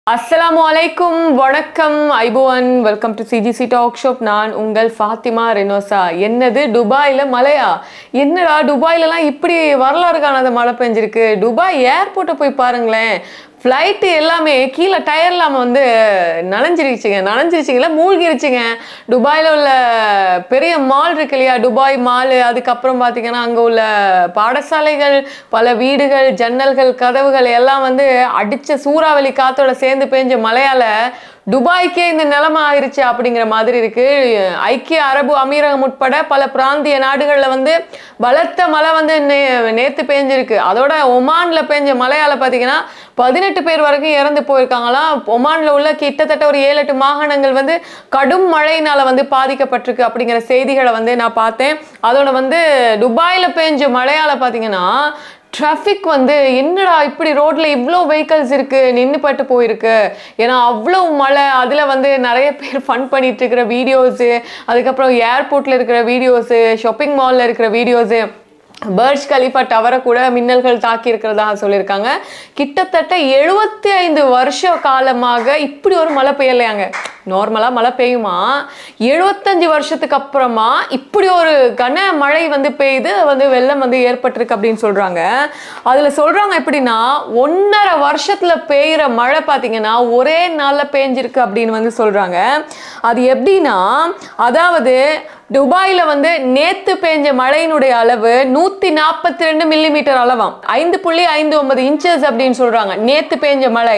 அஸ்ஸலாமு அலைக்கும் வணக்கம் ஐபோவன் welcome to CGC dog shop நான் உங்கள் ஃபாத்திமா ரெனோசா என்னது துபாயில் மழையா என்னடா துபாயிலலாம் இப்படி வரலாறு காணாத மழை பெஞ்சிருக்கு துபாய் ஏர்போர்ட்டை போய் பாருங்களேன் ஃப்ளைட்டு எல்லாமே கீழே டயர் இல்லாமல் வந்து நனைஞ்சிருச்சுங்க நனைஞ்சிருச்சுங்களா மூழ்கிருச்சுங்க துபாயில் உள்ள பெரிய மால் இருக்கு இல்லையா துபாய் மால் அதுக்கப்புறம் பார்த்தீங்கன்னா அங்கே உள்ள பாடசாலைகள் பல வீடுகள் ஜன்னல்கள் கதவுகள் எல்லாம் வந்து அடிச்ச சூறாவளி காத்தோட சேர்ந்து பெஞ்ச மழையால துபாய்க்கே இந்த நிலைமை ஆயிருச்சு அப்படிங்கிற மாதிரி இருக்கு ஐக்கிய அரபு அமீரகம் உட்பட பல பிராந்திய நாடுகள்ல வந்து பலத்த மழை வந்து நே- நேத்து பெஞ்சிருக்கு அதோட ஒமான்ல பெஞ்ச மழையால பாத்தீங்கன்னா பதினெட்டு பேர் வரைக்கும் இறந்து போயிருக்காங்களாம் ஒமான்ல உள்ள கிட்டத்தட்ட ஒரு ஏழு எட்டு மாகாணங்கள் வந்து கடும் மழையினால வந்து பாதிக்கப்பட்டிருக்கு அப்படிங்கிற செய்திகளை வந்து நான் பார்த்தேன் அதோட வந்து துபாயில பெஞ்ச மழையால பாத்தீங்கன்னா டிராஃபிக் வந்து என்னடா இப்படி ரோட்ல இவ்வளோ வெஹிக்கல்ஸ் இருக்கு நின்று பட்டு போயிருக்கு ஏன்னா அவ்வளோ மழை அதில் வந்து நிறைய பேர் ஃபன் பண்ணிட்டு இருக்கிற வீடியோஸு அதுக்கப்புறம் ஏர்போர்ட்ல இருக்கிற வீடியோஸு ஷாப்பிங் மால்ல இருக்கிற வீடியோஸு பர்ஜ் கலிஃபா டவரை கூட மின்னல்கள் தாக்கி இருக்கிறதாக சொல்லியிருக்காங்க கிட்டத்தட்ட எழுபத்தி ஐந்து வருஷ காலமாக இப்படி ஒரு மழை பெய்யலையாங்க நார்மலாக மழை பெய்யுமா எழுபத்தஞ்சு வருஷத்துக்கு அப்புறமா இப்படி ஒரு கன மழை வந்து பெய்து வந்து வெள்ளம் வந்து ஏற்பட்டிருக்கு அப்படின்னு சொல்றாங்க அதில் சொல்றாங்க எப்படின்னா ஒன்றரை வருஷத்துல பெய்கிற மழை பார்த்தீங்கன்னா ஒரே நாளில் பேஞ்சிருக்கு அப்படின்னு வந்து சொல்றாங்க அது எப்படின்னா அதாவது துபாயில வந்து நேத்து பெஞ்ச மழையினுடைய அளவு நூத்தி நாற்பத்தி ரெண்டு மில்லிமீட்டர் அளவாம் ஐந்து புள்ளி ஐந்து ஒன்பது இன்ச்சஸ் அப்படின்னு சொல்றாங்க நேத்து பெஞ்ச மழை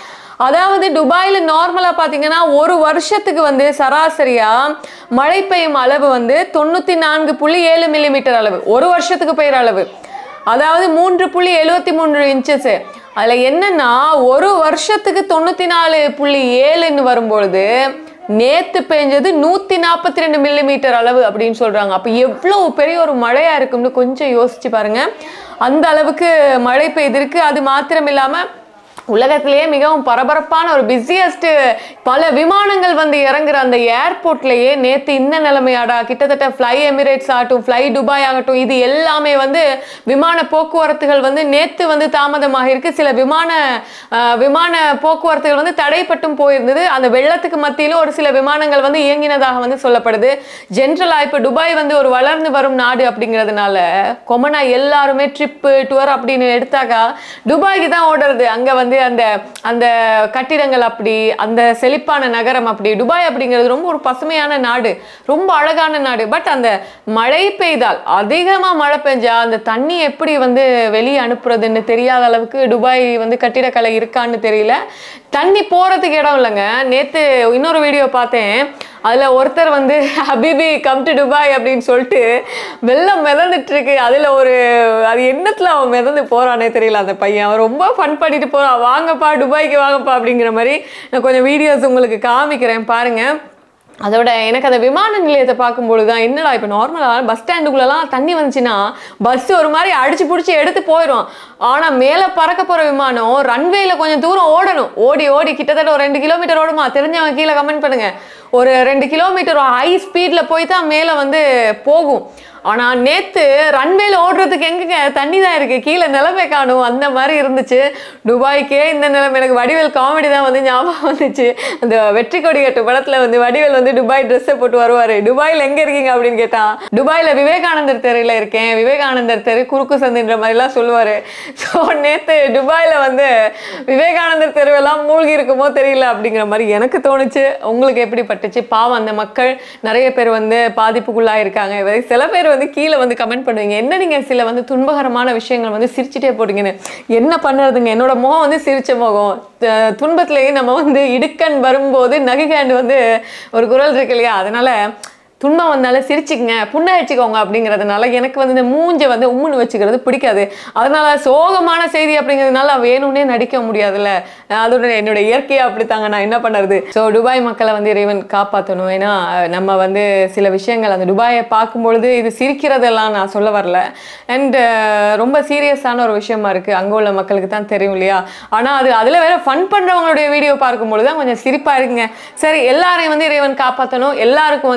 அதாவது துபாயில நார்மலா பாத்தீங்கன்னா ஒரு வருஷத்துக்கு வந்து சராசரியா மழை பெய்யும் அளவு வந்து தொண்ணூத்தி நான்கு புள்ளி ஏழு மில்லிமீட்டர் அளவு ஒரு வருஷத்துக்கு பெய்யுற அளவு அதாவது மூன்று புள்ளி எழுபத்தி மூன்று இன்ச்சஸ் அதுல என்னன்னா ஒரு வருஷத்துக்கு தொண்ணூத்தி நாலு புள்ளி ஏழுன்னு வரும்பொழுது நேத்து பெஞ்சது நூத்தி நாற்பத்தி ரெண்டு மில்லிமீட்டர் அளவு அப்படின்னு சொல்றாங்க அப்ப எவ்வளவு பெரிய ஒரு மழையா இருக்கும்னு கொஞ்சம் யோசிச்சு பாருங்க அந்த அளவுக்கு மழை பெய்திருக்கு அது மாத்திரம் இல்லாம உலகத்திலேயே மிகவும் பரபரப்பான ஒரு பிஸியஸ்ட் பல விமானங்கள் வந்து இறங்குற அந்த ஏர்போர்ட்லயே நேத்து இந்த நிலைமையாடா கிட்டத்தட்ட ஃப்ளை எமிரேட்ஸ் ஆகட்டும் ஃப்ளை துபாய் ஆகட்டும் இது எல்லாமே வந்து விமான போக்குவரத்துகள் வந்து நேத்து வந்து தாமதமாக இருக்கு சில விமான அஹ், விமான போக்குவரத்துகள் வந்து தடைப்பட்டும் போயிருந்தது அந்த வெள்ளத்துக்கு மத்தியிலும் ஒரு சில விமானங்கள் வந்து இயங்கினதாக வந்து சொல்லப்படுது ஜென்ரலா இப்போ துபாய் வந்து ஒரு வளர்ந்து வரும் நாடு அப்படிங்கிறதுனால கொமனா எல்லாருமே ட்ரிப்பு டூர் அப்படின்னு எடுத்தாக்கா துபாய்க்கு தான் ஓடுறது அங்க வந்து அந்த அந்த கட்டிடங்கள் அப்படி அந்த செழிப்பான நகரம் அப்படி துபாய் அப்படிங்கிறது ரொம்ப ஒரு பசுமையான நாடு ரொம்ப அழகான நாடு பட் அந்த மழை பெய்தால் அதிகமா மழை பெஞ்சா அந்த தண்ணி எப்படி வந்து வெளியே அனுப்புறதுன்னு தெரியாத அளவுக்கு துபாய் வந்து கட்டிடக்கலை இருக்கான்னு தெரியல தண்ணி போறதுக்கு இடம் இல்லைங்க நேத்து இன்னொரு வீடியோ பார்த்தேன் அதில் ஒருத்தர் வந்து ஹபிபி கம் டு துபாய் அப்படின்னு சொல்லிட்டு வெள்ளம் மிதந்துட்டு இருக்கு அதில் ஒரு அது என்னத்துல அவன் மிதந்து போறானே தெரியல அந்த பையன் அவன் ரொம்ப ஃபன் பண்ணிட்டு போறான் வாங்கப்பா துபாய்க்கு வாங்கப்பா அப்படிங்கிற மாதிரி நான் கொஞ்சம் வீடியோஸ் உங்களுக்கு காமிக்கிறேன் பாருங்க அதோட எனக்கு அந்த விமான நிலையத்தை பார்க்கும்பொழுது தான் என்னடா இப்போ நார்மலாக பஸ் ஸ்டாண்டுக்குள்ளலாம் தண்ணி வந்துச்சுன்னா பஸ் ஒரு மாதிரி அடிச்சு பிடிச்சி எடுத்து போயிடும் ஆனால் மேலே பறக்க போகிற விமானம் ரன்வேல கொஞ்சம் தூரம் ஓடணும் ஓடி ஓடி கிட்டத்தட்ட ஒரு ரெண்டு கிலோமீட்டர் ஓடுமா தெரிஞ்சவங்க கீழே கமெண்ட் பண்ணுங்க ஒரு ரெண்டு கிலோமீட்டர் ஹை ஸ்பீடில் போய் தான் மேலே வந்து போகும் ஆனால் நேற்று ரன்வேல ஓடுறதுக்கு எங்கங்க தண்ணி தான் இருக்குது கீழே நிலைமை காணும் அந்த மாதிரி இருந்துச்சு துபாய்க்கே இந்த நிலைமை எனக்கு வடிவேல் காமெடி தான் வந்து ஞாபகம் வந்துச்சு அந்த வெற்றி கொடி கட்டு படத்தில் வந்து வடிவேல் வந்து துபாய் ட்ரெஸ்ஸை போட்டு வருவார் துபாயில் எங்கே இருக்கீங்க அப்படின்னு கேட்டான் துபாயில் விவேகானந்தர் தெருவில் இருக்கேன் விவேகானந்தர் தெரு குறுக்கு சந்துன்ற மாதிரிலாம் சொல்லுவார் ஸோ நேற்று துபாயில் வந்து விவேகானந்தர் தெருவெல்லாம் மூழ்கி இருக்குமோ தெரியல அப்படிங்கிற மாதிரி எனக்கு தோணுச்சு உங்களுக்கு எப்படி பட்டுச்சு பாவம் அந்த மக்கள் நிறைய பேர் வந்து பாதிப்புக்குள்ளாக இருக்காங்க இவரை சில பேர் வந்து கீழே வந்து கமெண்ட் பண்ணுவீங்க என்ன நீங்கள் சில வந்து துன்பகரமான விஷயங்கள் வந்து சிரிச்சிட்டே போடுங்கன்னு என்ன பண்ணுறதுங்க என்னோட முகம் வந்து சிரிச்ச முகம் த- துன்பத்திலேயே நம்ம வந்து இடுக்கண் வரும்போது நகைகாண்டு வந்து ஒரு குரல் இருக்கு இல்லையா அதனால துன்பம் வந்தாலும் சிரிச்சுக்கங்க புன்னகைச்சுக்கோங்க அப்படிங்கிறதுனால எனக்கு வந்து இந்த மூஞ்சை வந்து உம்முன்னு வச்சுக்கிறது பிடிக்காது அதனால சோகமான செய்தி அப்படிங்கிறதுனால வேணும்னே நடிக்க முடியாதுல்ல அதோட என்னோட இயற்கையை அப்படித்தாங்க நான் என்ன பண்ணுறது ஸோ துபாய் மக்களை வந்து இறைவன் காப்பாற்றணும் ஏன்னா நம்ம வந்து சில விஷயங்கள் அந்த துபாயை பார்க்கும்பொழுது இது சிரிக்கிறதெல்லாம் நான் சொல்ல வரல அண்ட் ரொம்ப சீரியஸான ஒரு விஷயமா இருக்குது அங்கே உள்ள மக்களுக்கு தான் தெரியும் இல்லையா ஆனால் அது அதில் வேற ஃபன் பண்ணுறவங்களுடைய வீடியோ பார்க்கும்பொழுது தான் கொஞ்சம் சிரிப்பாக இருக்குங்க சரி எல்லாரையும் வந்து இறைவன் காப்பாற்றணும் எல்லாருக்கும் வந்து நல்ல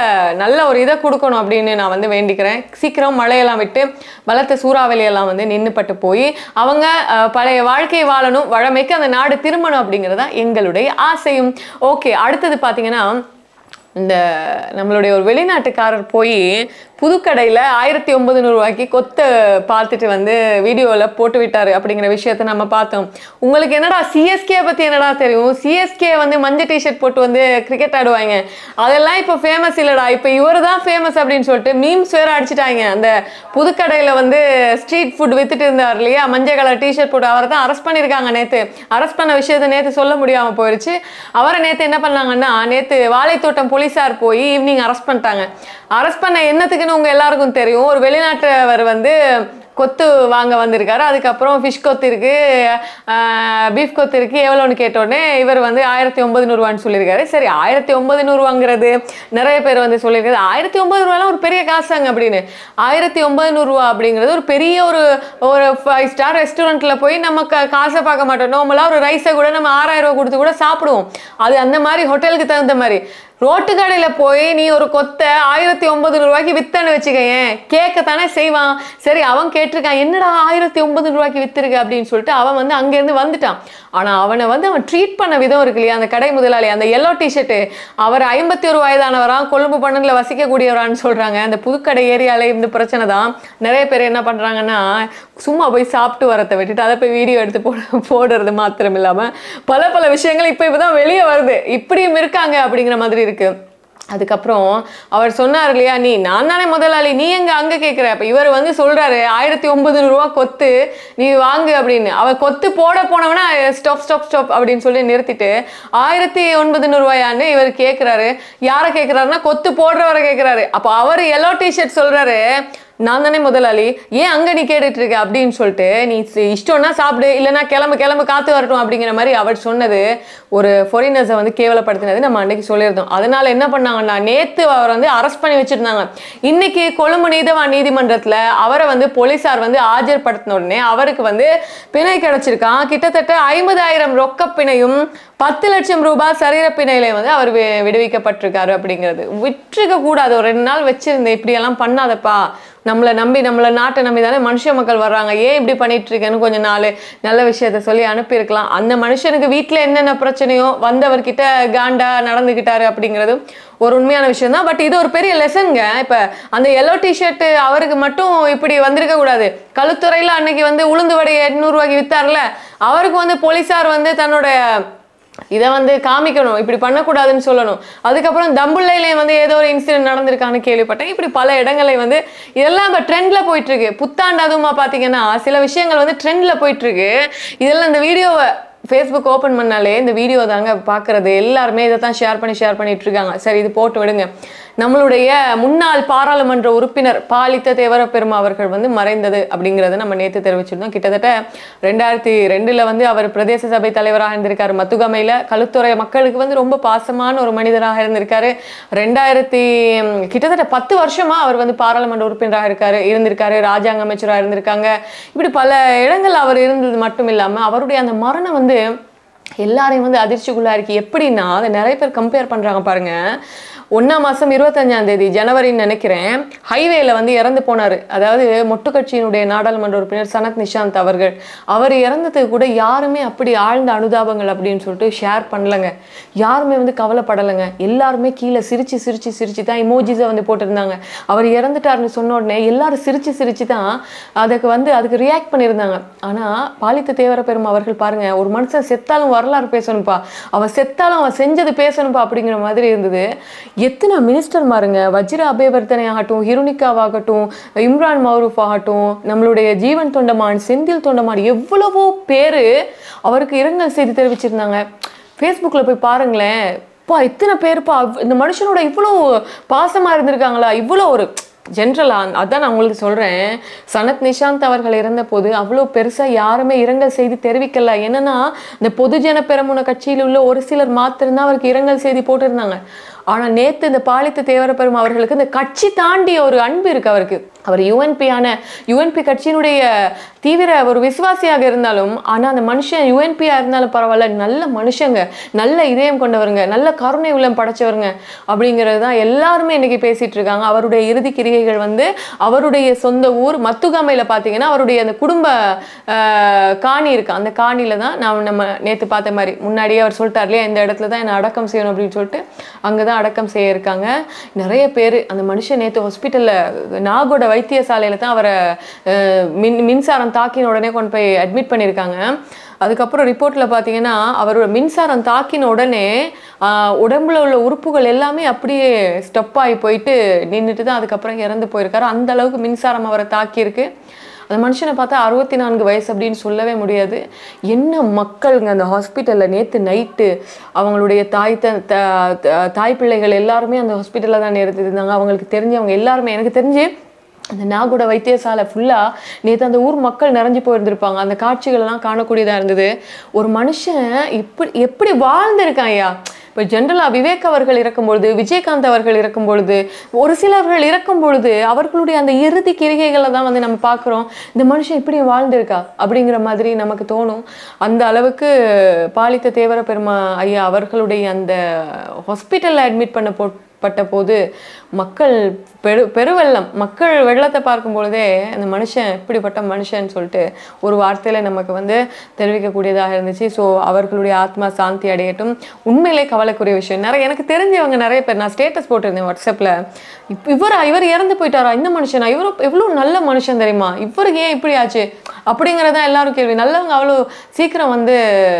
நல்ல ஒரு இதை கொடுக்கணும் அப்படின்னு நான் வந்து வேண்டிக்கிறேன் சீக்கிரம் மழையெல்லாம் விட்டு பலத்த சூறாவளியெல்லாம் வந்து நின்றுப்பட்டு போய் அவங்க அஹ், பழைய வாழ்க்கையை வாழணும் வழமைக்கு அந்த நாடு திரும்பணும் அப்படிங்கிறது தான் எங்களுடைய ஆசையும் ஓகே அடுத்தது பார்த்தீங்கன்னா இந்த நம்மளுடைய ஒரு வெளிநாட்டுக்காரர் போய் புதுக்கடையில் ஆயிரத்தி ஒன்பது ரூபாய்க்கு கொத்தை பார்த்துட்டு வந்து வீடியோவில் போட்டு விட்டாரு அப்படிங்கிற விஷயத்த நம்ம பார்த்தோம் உங்களுக்கு என்னடா சிஎஸ்கே பற்றி என்னடா தெரியும் சிஎஸ்கே வந்து மஞ்சள் டிஷர்ட் போட்டு வந்து கிரிக்கெட் ஆடுவாங்க அதெல்லாம் இப்போ ஃபேமஸ் இல்லைடா இப்போ இவர் தான் ஃபேமஸ் அப்படின்னு சொல்லிட்டு மீம்ஸ் வேற அடிச்சிட்டாங்க அந்த புதுக்கடையில் வந்து ஸ்ட்ரீட் ஃபுட் வித்துட்டு இருந்தார் இல்லையா மஞ்சள் கலர் டிஷர்ட் போட்டு அவரை தான் அரெஸ்ட் பண்ணியிருக்காங்க நேற்று அரெஸ்ட் பண்ண விஷயத்த நேற்று சொல்ல முடியாமல் போயிடுச்சு அவரை நேற்று என்ன பண்ணாங்கன்னா நேற்று வாழைத்தோட்டம் போலீஸார் போய் ஈவினிங் அரெஸ்ட் பண்ணிட்டாங்க அரெஸ்ட் பண்ண என்னத்துக்குன்னு உங்க எல்லாருக்கும் தெரியும் ஒரு வெளிநாட்டவர் வந்து கொத்து வாங்க வந்திருக்காரு அதுக்கப்புறம் ஃபிஷ் கொத்து இருக்கு பீஃப் கொத்து இருக்கு எவ்வளோன்னு கேட்டோடனே இவர் வந்து ஆயிரத்தி ஒன்பது நூறுவான்னு சொல்லியிருக்காரு சரி ஆயிரத்தி ஒன்பது நூறுவாங்கிறது நிறைய பேர் வந்து சொல்லியிருக்காரு ஆயிரத்தி ஒன்பது ரூபாலாம் ஒரு பெரிய காசாங்க அப்படின்னு ஆயிரத்தி ஒன்பது நூறுரூவா அப்படிங்கிறது ஒரு பெரிய ஒரு ஒரு ஃபைவ் ஸ்டார் ரெஸ்டாரண்ட்டில் போய் நம்ம க காசை பார்க்க மாட்டோம் நார்மலாக ஒரு ரைஸை கூட நம்ம ஆறாயிரம் ரூபா கொடுத்து கூட சாப்பிடுவோம் அது அந்த மாதிரி ஹோட்டலுக்கு தகுந்த மாதிரி ரோட்டு கடையில் போய் நீ ஒரு கொத்தை ஆயிரத்தி ஒன்பது ரூபாய்க்கு வித்தன்னு வச்சுக்கயேன் கேட்கத்தானே செய்வான் சரி அவன் கேட்டிருக்கான் என்னடா ஆயிரத்தி ஒன்பது ரூபாய்க்கு வித்திருக்க அப்படின்னு சொல்லிட்டு அவன் வந்து அங்கேருந்து வந்துட்டான் ஆனால் அவனை வந்து அவன் ட்ரீட் பண்ண விதம் இருக்கு இல்லையா அந்த கடை முதலாளி அந்த எல்லோ டிஷர்ட்டு அவர் ஐம்பத்தி ஒரு வயதானவரான் கொழும்பு பண்ணனில் வசிக்கக்கூடியவரான்னு சொல்கிறாங்க அந்த புதுக்கடை ஏரியாவில் இந்த பிரச்சனை தான் நிறைய பேர் என்ன பண்ணுறாங்கன்னா சும்மா போய் சாப்பிட்டு வரத்தை விட்டுட்டு அதை போய் வீடியோ எடுத்து போட போடுறது மாத்திரம் இல்லாமல் பல பல விஷயங்கள் இப்போ இப்போ தான் வெளியே வருது இப்படியும் இருக்காங்க அப்படிங்கிற மாதிரி இருக்கு அதுக்கப்புறம் அவர் சொன்னார் இல்லையா நீ நான் தானே முதலாளி நீ எங்க அங்க கேட்குற அப்ப இவர் வந்து சொல்றாரு ஆயிரத்தி ஒன்பது ரூபா கொத்து நீ வாங்கு அப்படின்னு அவர் கொத்து போட போனவனா ஸ்டாப் ஸ்டாப் ஸ்டாப் அப்படின்னு சொல்லி நிறுத்திட்டு ஆயிரத்தி ஒன்பது ரூபாயான்னு இவர் கேட்குறாரு யாரை கேட்குறாருன்னா கொத்து போடுறவரை கேட்குறாரு அப்போ அவர் எல்லோ டிஷர்ட் சொல்றாரு நான் தானே முதலாளி ஏன் அங்கே நீ கேட்டுட்டு இருக்க அப்படின்னு சொல்லிட்டு நீ சி- இஷ்டம்னா சாப்பிடு இல்லைன்னா கிளம்பு கிளம்பு காத்து வரட்டும் அப்படிங்கிற மாதிரி அவர் சொன்னது ஒரு ஃபாரினர்ஸை வந்து கேவலப்படுத்தினது நம்ம அன்னைக்கு சொல்லியிருந்தோம் அதனால என்ன பண்ணாங்கன்னா நேத்து அவர் வந்து அரெஸ்ட் பண்ணி வச்சிருந்தாங்க இன்னைக்கு கொழும்பு நீதவான் நீதிமன்றத்தில் அவரை வந்து போலீசார் வந்து ஆஜர்படுத்தின உடனே அவருக்கு வந்து பிணை கிடைச்சிருக்கான் கிட்டத்தட்ட ஐம்பதாயிரம் ரொக்க பிணையும் பத்து லட்சம் ரூபாய் சரீர பிணையில வந்து அவர் வி- விடுவிக்கப்பட்டிருக்காரு அப்படிங்கிறது விட்டுருக்க கூடாது ஒரு ரெண்டு நாள் வச்சிருந்தேன் இப்படியெல்லாம் பண்ணாதப்பா நம்மளை நம்பி நம்மளை நாட்டை நம்பி தானே மனுஷ மக்கள் வர்றாங்க ஏன் இப்படி பண்ணிட்டு இருக்கேன்னு கொஞ்ச நாள் நல்ல விஷயத்த சொல்லி அனுப்பியிருக்கலாம் அந்த மனுஷனுக்கு வீட்டில் என்னென்ன பிரச்சனையோ வந்தவர்கிட்ட காண்டா நடந்துக்கிட்டாரு அப்படிங்கிறது ஒரு உண்மையான விஷயம் தான் பட் இது ஒரு பெரிய லெசன்ங்க இப்போ அந்த எல்லோ டிஷர்ட் அவருக்கு மட்டும் இப்படி வந்திருக்க கூடாது கழுத்துறையில் அன்னைக்கு வந்து உளுந்து வடை எட்நூறுவாய்க்கு வித்தார்ல அவருக்கு வந்து போலீஸார் வந்து தன்னோட இதை வந்து காமிக்கணும் இப்படி பண்ணக்கூடாதுன்னு சொல்லணும் அதுக்கப்புறம் தம்புள்ளையிலையும் வந்து ஏதோ ஒரு இன்சிடென்ட் நடந்திருக்கான்னு கேள்விப்பட்டேன் இப்படி பல இடங்களை வந்து இதெல்லாம் இப்போ ட்ரெண்டில் போயிட்டு இருக்கு புத்தாண்டு அதுவுமா பார்த்தீங்கன்னா சில விஷயங்கள் வந்து ட்ரெண்டில் போயிட்டு இருக்கு இதெல்லாம் இந்த வீடியோவை ஃபேஸ்புக் ஓப்பன் பண்ணாலே இந்த வீடியோ தாங்க பார்க்குறது எல்லாருமே இதை தான் ஷேர் பண்ணி ஷேர் பண்ணிட்டு இருக்காங்க சரி இது போட்டு விடுங்க நம்மளுடைய முன்னாள் பாராளுமன்ற உறுப்பினர் பாலித்த தேவர பெருமா அவர்கள் வந்து மறைந்தது அப்படிங்கிறத நம்ம நேற்று தெரிவிச்சிருந்தோம் கிட்டத்தட்ட ரெண்டாயிரத்தி ரெண்டுல வந்து அவர் பிரதேச சபை தலைவராக இருந்திருக்காரு மத்துகமையில் களுத்துறை மக்களுக்கு வந்து ரொம்ப பாசமான ஒரு மனிதராக இருந்திருக்காரு ரெண்டாயிரத்தி ம், கிட்டத்தட்ட பத்து வருஷமா அவர் வந்து பாராளுமன்ற உறுப்பினராக இருக்காரு இருந்திருக்காரு ராஜாங்க அமைச்சராக இருந்திருக்காங்க இப்படி பல இடங்கள் அவர் இருந்தது மட்டும் இல்லாமல் அவருடைய அந்த மரணம் வந்து எல்லாரையும் வந்து அதிர்ச்சிக்குள்ளா இருக்கு எப்படின்னா அதை நிறைய பேர் கம்பேர் பண்றாங்க பாருங்க ஒன்றாம் மாதம் இருபத்தஞ்சாம் தேதி ஜனவரின்னு நினைக்கிறேன் ஹைவேல வந்து இறந்து போனார் அதாவது மொட்டு கட்சியினுடைய நாடாளுமன்ற உறுப்பினர் சனத் நிஷாந்த் அவர்கள் அவர் இறந்ததுக்கு கூட யாருமே அப்படி ஆழ்ந்த அனுதாபங்கள் அப்படின்னு சொல்லிட்டு ஷேர் பண்ணலங்க யாருமே வந்து கவலைப்படலைங்க எல்லாருமே கீழே சிரிச்சு சிரிச்சு சிரிச்சு தான் இமோஜிஸை வந்து போட்டிருந்தாங்க அவர் இறந்துட்டாருன்னு சொன்ன உடனே எல்லாரும் சிரிச்சு சிரிச்சு தான் அதுக்கு வந்து அதுக்கு ரியாக்ட் பண்ணியிருந்தாங்க ஆனால் பாலித்த தேவர பெரும் அவர்கள் பாருங்க ஒரு மனுஷன் செத்தாலும் வரலாறு பேசணும்ப்பா அவன் செத்தாலும் அவன் செஞ்சது பேசணும்ப்பா அப்படிங்கிற மாதிரி இருந்தது எத்தனை மினிஸ்டர் மாருங்க வஜ்ர அபயவர்தனை ஆகட்டும் ஹிருனிகாவாகட்டும் இம்ரான் மௌரூஃப் ஆகட்டும் நம்மளுடைய ஜீவன் தொண்டமான் செந்தில் தொண்டமான் எவ்வளவோ பேர் அவருக்கு இரங்கல் செய்தி தெரிவிச்சிருந்தாங்க ஃபேஸ்புக்கில் போய் பாருங்களேன் பா இத்தனை பேருப்பா அவ்- இந்த மனுஷனோட இவ்வளோ பாசமாக இருந்திருக்காங்களா இவ்வளோ ஒரு ஜென்ரலாக அதான் நான் உங்களுக்கு சொல்கிறேன் சனத் நிஷாந்த் அவர்கள் இறந்தபோது அவ்வளோ பெருசாக யாருமே இரங்கல் செய்தி தெரிவிக்கல என்னன்னா இந்த பொதுஜன பெரமுன கட்சியில் உள்ள ஒரு சிலர் மாத்திரம்தான் அவருக்கு இரங்கல் செய்தி போட்டிருந்தாங்க ஆனா நேத்து இந்த பாலித்த தேவரப்பெரும் அவர்களுக்கு இந்த கட்சி தாண்டிய ஒரு அன்பு இருக்கு அவருக்கு அவர் யுஎன்பியான யுஎன்பி கட்சியினுடைய தீவிர ஒரு விசுவாசியாக இருந்தாலும் ஆனா அந்த மனுஷன் யுஎன்பியா இருந்தாலும் பரவாயில்ல நல்ல மனுஷங்க நல்ல இதயம் கொண்டவருங்க நல்ல கருணை உள்ளம் படைச்சவருங்க அப்படிங்கிறது தான் எல்லாருமே இன்னைக்கு பேசிட்டு இருக்காங்க அவருடைய இறுதி கிரிகைகள் வந்து அவருடைய சொந்த ஊர் மத்துகாமையில பார்த்தீங்கன்னா அவருடைய அந்த குடும்ப ஆஹ், காணி இருக்கு அந்த காணியில தான் நான் நம்ம நேத்து பார்த்த மாதிரி முன்னாடியே அவர் சொல்லிட்டார் இல்லையா இந்த இடத்துல தான் என்ன அடக்கம் செய்யணும் அப்படின்னு சொல்லிட்டு அங்கே தான் அடக்கம் செய்ய இருக்காங்க நிறைய பேர் அந்த மனுஷன் நேற்று ஹாஸ்பிட்டலில் நாகோட வைத்தியசாலையில தான் அவரை அஹ், மின் மின்சாரம் தாக்கின உடனே கொண்டு போய் அட்மிட் பண்ணியிருக்காங்க அதுக்கப்புறம் ரிப்போர்ட்டில் பார்த்தீங்கன்னா அவரோட மின்சாரம் தாக்கின உடனே ஆஹ், உடம்புல உள்ள உறுப்புகள் எல்லாமே அப்படியே ஸ்டப் ஆகி போயிட்டு நின்றுட்டு தான் அதுக்கப்புறம் இறந்து போயிருக்காரு அந்த அளவுக்கு மின்சாரம் அவரை தாக்கியிருக்கு அந்த மனுஷனை பார்த்தா அறுபத்தி நான்கு வயசு அப்படின்னு சொல்லவே முடியாது என்ன மக்களுங்க அந்த ஹாஸ்பிட்டலில் நேற்று நைட்டு அவங்களுடைய தாய் த த- த- தாய் பிள்ளைகள் எல்லாருமே அந்த ஹாஸ்பிட்டலில் தான் இருந்தாங்க அவங்களுக்கு தெரிஞ்சவங்க எல்லாருமே எனக்கு தெரிஞ்சு அந்த நாகோட வைத்தியசாலை ஃபுல்லாக நேற்று அந்த ஊர் மக்கள் நிறைஞ்சு போயிருந்திருப்பாங்க அந்த காட்சிகள் எல்லாம் காணக்கூடியதாக இருந்தது ஒரு மனுஷன் இப்படி எப்படி வாழ்ந்திருக்கான் ஐயா இப்போ ஜென்ரலாக விவேக் அவர்கள் இறக்கும் பொழுது விஜயகாந்த் அவர்கள் இறக்கும் பொழுது ஒரு சிலர்கள் இறக்கும் பொழுது அவர்களுடைய அந்த இறுதி கிரிகைகளை தான் வந்து நம்ம பார்க்குறோம் இந்த மனுஷன் இப்படி வாழ்ந்திருக்கா அப்படிங்கிற மாதிரி நமக்கு தோணும் அந்த அளவுக்கு பாலித்த தேவர பெருமா ஐயா அவர்களுடைய அந்த ஹாஸ்பிட்டலில் அட்மிட் பண்ண போ பட்ட போது மக்கள் பெரு பெருவெள்ளம் மக்கள் வெள்ளத்தை பார்க்கும் பொழுதே அந்த மனுஷன் இப்படிப்பட்ட மனுஷன் சொல்லிட்டு ஒரு வார்த்தையில் நமக்கு வந்து தெரிவிக்கக்கூடியதாக இருந்துச்சு ஸோ அவர்களுடைய ஆத்மா சாந்தி அடையட்டும் உண்மையிலே கவலைக்குரிய விஷயம் நிறைய எனக்கு தெரிஞ்சவங்க நிறைய பேர் நான் ஸ்டேட்டஸ் போட்டிருந்தேன் வாட்ஸ்அப்பில் இப் இவரா இவர் இறந்து போயிட்டாரா இந்த மனுஷனா இவர் எவ்வளோ நல்ல மனுஷன் தெரியுமா இவருக்கு ஏன் இப்படி ஆச்சு அப்படிங்கிறதான் எல்லாரும் கேள்வி நல்லவங்க அவ்வளோ சீக்கிரம் வந்து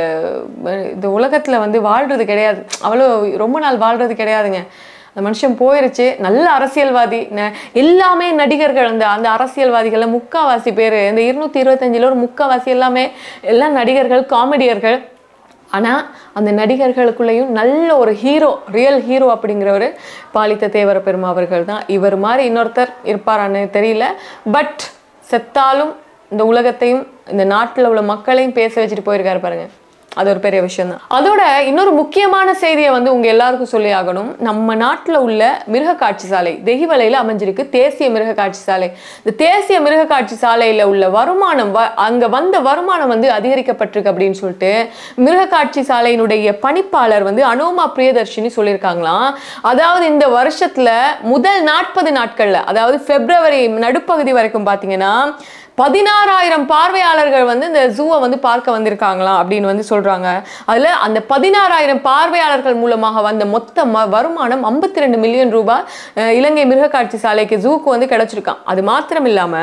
அஹ், இந்த உலகத்தில் வந்து வாழ்றது கிடையாது அவ்வளோ ரொம்ப நாள் வாழ்றது கிடையாதுங்க அந்த மனுஷன் போயிருச்சு நல்ல அரசியல்வாதி ந- எல்லாமே நடிகர்கள் அந்த அந்த அரசியல்வாதிகள்ல முக்காவாசி பேர் இந்த இருநூத்தி இருபத்தஞ்சில் ஒரு முக்காவாசி எல்லாமே எல்லாம் நடிகர்கள் காமெடியர்கள் ஆனா அந்த நடிகர்களுக்குள்ளேயும் நல்ல ஒரு ஹீரோ ரியல் ஹீரோ அப்படிங்கிறவர் பாலித்த தேவர பெருமா அவர்கள் தான் இவர் மாதிரி இன்னொருத்தர் இருப்பாரான்னு தெரியல பட் செத்தாலும் இந்த உலகத்தையும் இந்த நாட்டில் உள்ள மக்களையும் பேச வச்சுட்டு போயிருக்காரு பாருங்க அது ஒரு பெரிய விஷயம் தான் அதோட இன்னொரு முக்கியமான செய்தியை வந்து உங்க எல்லாருக்கும் சொல்லி ஆகணும் நம்ம நாட்டில் உள்ள மிருக காட்சி சாலை தெஹிவலையில் அமைஞ்சிருக்கு தேசிய மிருக காட்சி சாலை இந்த தேசிய மிருக காட்சி சாலையில உள்ள வருமானம் வ- அங்க வந்த வருமானம் வந்து அதிகரிக்கப்பட்டிருக்கு அப்படின்னு சொல்லிட்டு மிருக காட்சி சாலையினுடைய பணிப்பாளர் வந்து அனோமா பிரியதர்ஷினி சொல்லியிருக்காங்களாம் அதாவது இந்த வருஷத்துல முதல் நாற்பது நாட்கள்ல அதாவது பிப்ரவரி நடுப்பகுதி வரைக்கும் பாத்தீங்கன்னா பதினாறாயிரம் பார்வையாளர்கள் வந்து இந்த ஜூவை வந்து பார்க்க வந்திருக்காங்களாம் அப்படின்னு வந்து சொல்றாங்க அதுல அந்த பதினாறாயிரம் பார்வையாளர்கள் மூலமாக வந்த மொத்த ம- வருமானம் 52 ரெண்டு மில்லியன் ரூபாய் அஹ், இலங்கை மிருகக்காட்சி சாலைக்கு ஜூக்கு வந்து கிடைச்சிருக்கான் அது மாத்திரம் இல்லாம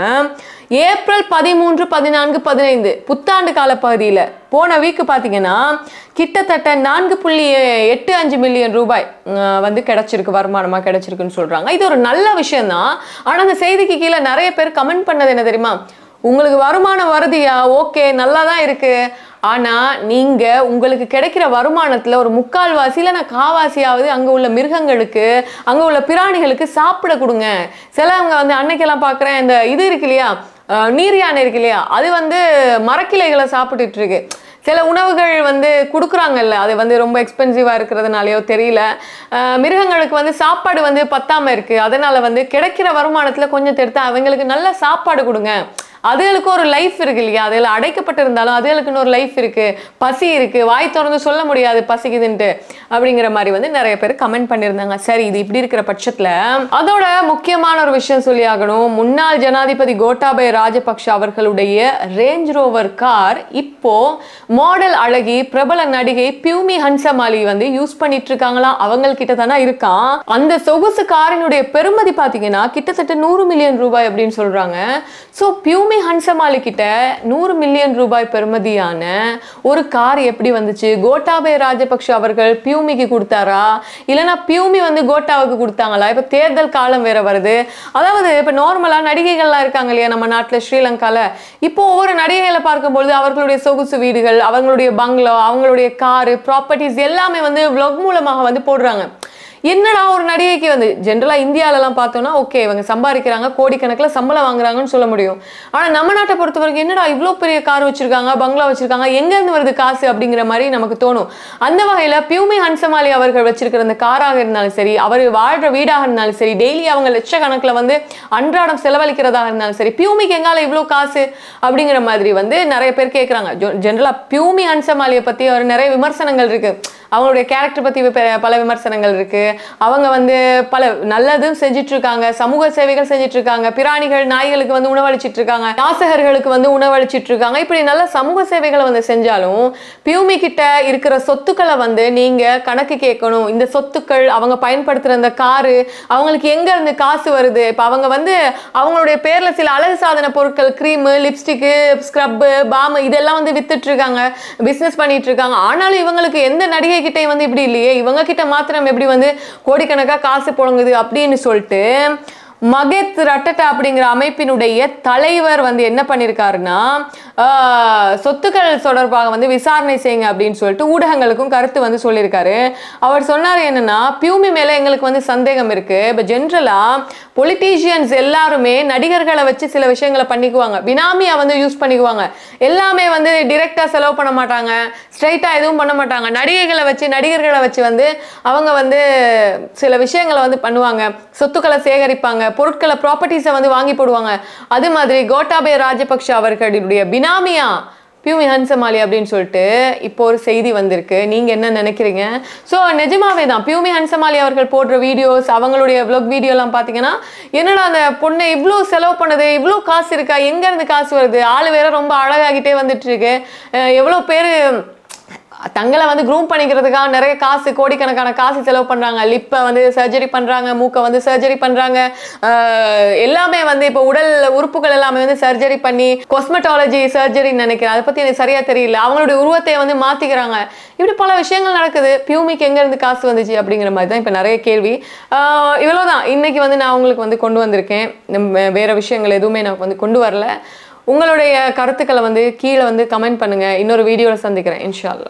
ஏப்ரல் பதிமூன்று பதினான்கு பதினைந்து புத்தாண்டு கால பகுதியில் போன வீக்கு பார்த்தீங்கன்னா கிட்டத்தட்ட நான்கு புள்ளி எட்டு அஞ்சு மில்லியன் ரூபாய் அஹ், வந்து கிடைச்சிருக்கு வருமானமாக கிடைச்சிருக்குன்னு சொல்றாங்க இது ஒரு நல்ல விஷயம் தான் ஆனால் அந்த செய்திக்கு கீழே நிறைய பேர் கமெண்ட் பண்ணது என்ன தெரியுமா உங்களுக்கு வருமானம் வருதுயா ஓகே நல்லா தான் இருக்கு ஆனா நீங்க உங்களுக்கு கிடைக்கிற வருமானத்துல ஒரு முக்கால்வாசி இல்லைன்னா காவாசியாவது அங்க உள்ள மிருகங்களுக்கு அங்க உள்ள பிராணிகளுக்கு சாப்பிட கொடுங்க சிலவங்க வந்து அன்னைக்கெல்லாம் பார்க்குறேன் இந்த இது இருக்கு இல்லையா அஹ், நீர் யானை இருக்கு இல்லையா அது வந்து மரக்கிளைகளை சாப்பிட்டுட்டு இருக்கு சில உணவுகள் வந்து கொடுக்குறாங்கல்ல அது வந்து ரொம்ப எக்ஸ்பென்சிவாக இருக்கிறதுனாலயோ தெரியல அஹ் மிருகங்களுக்கு வந்து சாப்பாடு வந்து பத்தாம இருக்கு அதனால வந்து கிடைக்கிற வருமானத்தில் கொஞ்சம் எடுத்து அவங்களுக்கு நல்ல சாப்பாடு கொடுங்க அதுகளுக்கு ஒரு லைஃப் இருக்கு இல்லையா அதில் அடைக்கப்பட்டிருந்தாலும் அதுகளுக்குன்னு ஒரு லைஃப் இருக்கு பசி இருக்கு வாய் திறந்து சொல்ல முடியாது பசிக்குதுன்ட்டு அப்படிங்கிற மாதிரி வந்து நிறைய பேர் கமெண்ட் பண்ணியிருந்தாங்க சரி இது இப்படி இருக்கிற பட்சத்தில் அதோட முக்கியமான ஒரு விஷயம் சொல்லி ஆகணும் முன்னாள் ஜனாதிபதி கோட்டாபய ராஜபக்ஷ அவர்களுடைய ரேஞ்ச் ரோவர் கார் இப்போ மாடல் அழகி பிரபல நடிகை பியூமி ஹன்சமாலி வந்து யூஸ் பண்ணிட்டு இருக்காங்களாம் அவங்கக்கிட்ட தானே இருக்கான் அந்த சொகுசு காரினுடைய பெருமதி பார்த்தீங்கன்னா கிட்டத்தட்ட நூறு மில்லியன் ரூபாய் அப்படின்னு சொல்றாங்க ஸோ பியூமி ஹன்சமாலி கிட்ட நூறு மில்லியன் ரூபாய் பெறுமதியான ஒரு கார் எப்படி வந்துச்சு கோட்டாபய ராஜபக்ஷ அவர்கள் பியூமிக்கு கொடுத்தாரா இல்லைன்னா பியூமி வந்து கோட்டாவுக்கு கொடுத்தாங்களா இப்போ தேர்தல் காலம் வேற வருது அதாவது இப்போ நார்மலாக நடிகைகள்லாம் இருக்காங்க இல்லையா நம்ம நாட்டில் ஸ்ரீலங்கால இப்போ ஒவ்வொரு நடிகைகளை பார்க்கும்பொழுது அவர்களுடைய சொகுசு வீடுகள் அவங்களுடைய பங்களா அவங்களுடைய காரு ப்ராப்பர்ட்டிஸ் எல்லாமே வந்து vlog மூலமாக வந்து போடுறாங்க என்னடா ஒரு நடிகைக்கு வந்து ஜென்ரலாக இந்தியாலலாம் பார்த்தோம்னா ஓகே இவங்க சம்பாதிக்கிறாங்க கோடிக்கணக்கில் சம்பளம் வாங்குறாங்கன்னு சொல்ல முடியும் ஆனால் நம்ம நாட்டை பொறுத்த வரைக்கும் என்னடா இவ்வளோ பெரிய கார் வச்சிருக்காங்க பங்களா வச்சிருக்காங்க எங்கேருந்து வருது காசு அப்படிங்கிற மாதிரி நமக்கு தோணும் அந்த வகையில் பியூமி ஹன்சமாலி அவர்கள் வச்சிருக்கிற அந்த காராக இருந்தாலும் சரி அவர் வாழ்ற வீடாக இருந்தாலும் சரி டெய்லி அவங்க லட்சக்கணக்கில் வந்து அன்றாடம் செலவழிக்கிறதாக இருந்தாலும் சரி பியூமிக்கு எங்கால இவ்வளோ காசு அப்படிங்கிற மாதிரி வந்து நிறைய பேர் கேட்குறாங்க ஜென்ரலாக பியூமி ஹன்சமாலியை பற்றி ஒரு நிறைய விமர்சனங்கள் இருக்கு அவங்களுடைய கேரக்டர் பற்றி பல விமர்சனங்கள் இருக்கு அவங்க வந்து பல நல்லதும் செஞ்சுட்டு இருக்காங்க சமூக சேவைகள் செஞ்சுட்டு இருக்காங்க பிராணிகள் நாய்களுக்கு வந்து உணவளிச்சிட்டு இருக்காங்க யாசகர்களுக்கு வந்து உணவளிச்சிட்டு இருக்காங்க இப்படி நல்ல சமூக சேவைகளை வந்து செஞ்சாலும் பியூமி கிட்ட இருக்கிற சொத்துக்களை வந்து நீங்க கணக்கு கேட்கணும் இந்த சொத்துக்கள் அவங்க பயன்படுத்துற அந்த காரு அவங்களுக்கு எங்க இருந்து காசு வருது இப்ப அவங்க வந்து அவங்களுடைய பேர்ல சில அழகு சாதன பொருட்கள் க்ரீமு லிப்ஸ்டிக்கு ஸ்க்ரப்பு பாம் இதெல்லாம் வந்து வித்துட்டு இருக்காங்க பிசினஸ் பண்ணிட்டு இருக்காங்க ஆனாலும் இவங்களுக்கு எந்த நடிகை கிட்டே வந்து இப்படி இல்லையே இவங்க கிட்ட மாத்திரம் எப்படி வந்து கோடிக்கணக்கா காசு புழங்குது அப்படின்னு சொல்லிட்டு மகெத் ரட்டட்டா அப்படிங்கிற அமைப்பினுடைய தலைவர் வந்து என்ன பண்ணியிருக்காருன்னா ஆஹ், சொத்துக்கள் தொடர்பாக வந்து விசாரணை செய்யுங்க அப்படின்னு சொல்லிட்டு ஊடகங்களுக்கும் கருத்து வந்து சொல்லியிருக்காரு அவர் சொன்னார் என்னன்னா பியூமி மேல எங்களுக்கு வந்து சந்தேகம் இருக்கு இப்போ ஜென்ரலா பொலிட்டீஷியன்ஸ் எல்லாருமே நடிகர்களை வச்சு சில விஷயங்களை பண்ணிக்குவாங்க பினாமியா வந்து யூஸ் பண்ணிக்குவாங்க எல்லாமே வந்து டிரெக்டா செலவு பண்ண மாட்டாங்க ஸ்ட்ரைட்டா எதுவும் பண்ண மாட்டாங்க நடிகைகளை வச்சு நடிகர்களை வச்சு வந்து அவங்க வந்து சில விஷயங்களை வந்து பண்ணுவாங்க சொத்துக்களை சேகரிப்பாங்க பொருட்களை ப்ராப்பர்ட்டிஸை வந்து வாங்கி போடுவாங்க அது மாதிரி கோட்டாபய ராஜபக்ஷ அவர்களுடைய பினாமியா பியூமி ஹன்சமாலி அப்படின்னு சொல்லிட்டு இப்போ ஒரு செய்தி வந்திருக்கு நீங்க என்ன நினைக்கிறீங்க ஸோ நிஜமாவே தான் பியூமி ஹன்சமாலி அவர்கள் போடுற வீடியோஸ் அவங்களுடைய வ்ளாக் வீடியோலாம் பார்த்தீங்கன்னா என்னடா அந்த பொண்ணை இவ்வளோ செலவு பண்ணுது இவ்வளோ காசு இருக்கா எங்க இருந்து காசு வருது ஆள் வேற ரொம்ப அழகாகிட்டே வந்துட்டு இருக்கு அஹ் எவ்வளோ பேர் தங்களை வந்து க்ரூம் பண்ணிக்கிறதுக்காக நிறைய காசு கோடிக்கணக்கான காசு செலவு பண்ணுறாங்க லிப்பை வந்து சர்ஜரி பண்ணுறாங்க மூக்கை வந்து சர்ஜரி பண்ணுறாங்க எல்லாமே வந்து இப்போ உடல் உறுப்புகள் எல்லாமே வந்து சர்ஜரி பண்ணி கொஸ்மெட்டாலஜி சர்ஜரின்னு நினைக்கிறேன் அதை பற்றி எனக்கு சரியாக தெரியல அவங்களுடைய உருவத்தை வந்து மாற்றிக்கிறாங்க இப்படி பல விஷயங்கள் நடக்குது பியூமிக்கு எங்கேருந்து காசு வந்துச்சு அப்படிங்கிற மாதிரி தான் இப்போ நிறைய கேள்வி இவ்வளோதான் இன்னைக்கு வந்து நான் உங்களுக்கு வந்து கொண்டு வந்திருக்கேன் நம்ம வேற விஷயங்கள் எதுவுமே நான் வந்து கொண்டு வரல உங்களுடைய கருத்துக்களை வந்து கீழே வந்து கமெண்ட் பண்ணுங்க இன்னொரு வீடியோவில் சந்திக்கிறேன் இன்ஷா அல்லாஹ்